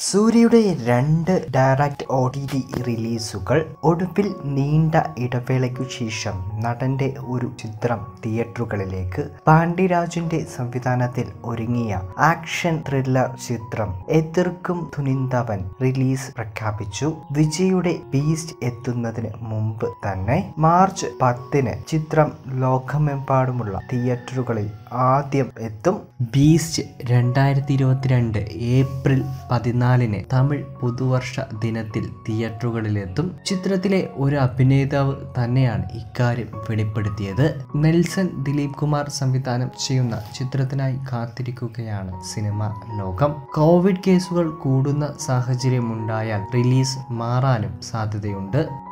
സൂര്യയുടെ രണ്ട് direct O T T റിലീസുകൾ ഒടുവിൽ നീണ്ട ഇടവേളയ്ക്കു ശേഷം നടന്റെ ഒരു ചിത്രം തിയേറ്ററുകളിലേക്ക് പാണ്ഡ്യരാജിന്റെ സംവിധാനത്തിൽ ഒരുങ്ങിയ ആക്ഷൻ ത്രില്ലർ ചിത്രം എതിർക്കും തുനിന്തവൻ റിലീസ് പ്രഖ്യാപിച്ചു വിജയുടെ ബീസ്റ്റ് എത്തുന്നതിന് മുമ്പ് തന്നെ മാർച്ച് പത്തിന് ചിത്രം ലോകമെമ്പാടുമുള്ള തിയേറ്ററുകളിൽ ആദ്യം എത്തും ബീസ്റ്റ് രണ്ടായിരത്തി ഇരുപത്തിരണ്ട് ഏപ്രിൽ പതിനാലിന് തമിഴ് പുതുവർഷ ദിനത്തിൽ തിയേറ്ററുകളിലെത്തും ചിത്രത്തിലെ ഒരു അഭിനേതാവ് തന്നെയാണ് ഇക്കാര്യം വെളിപ്പെടുത്തിയത് നെൽസൺ ദിലീപ് കുമാർ സംവിധാനം ചെയ്യുന്ന ചിത്രത്തിനായി കാത്തിരിക്കുകയാണ് സിനിമ ലോകം കോവിഡ് കേസുകൾ കൂടുന്ന സാഹചര്യമുണ്ടായാൽ റിലീസ് മാറാനും സാധ്യതയുണ്ട്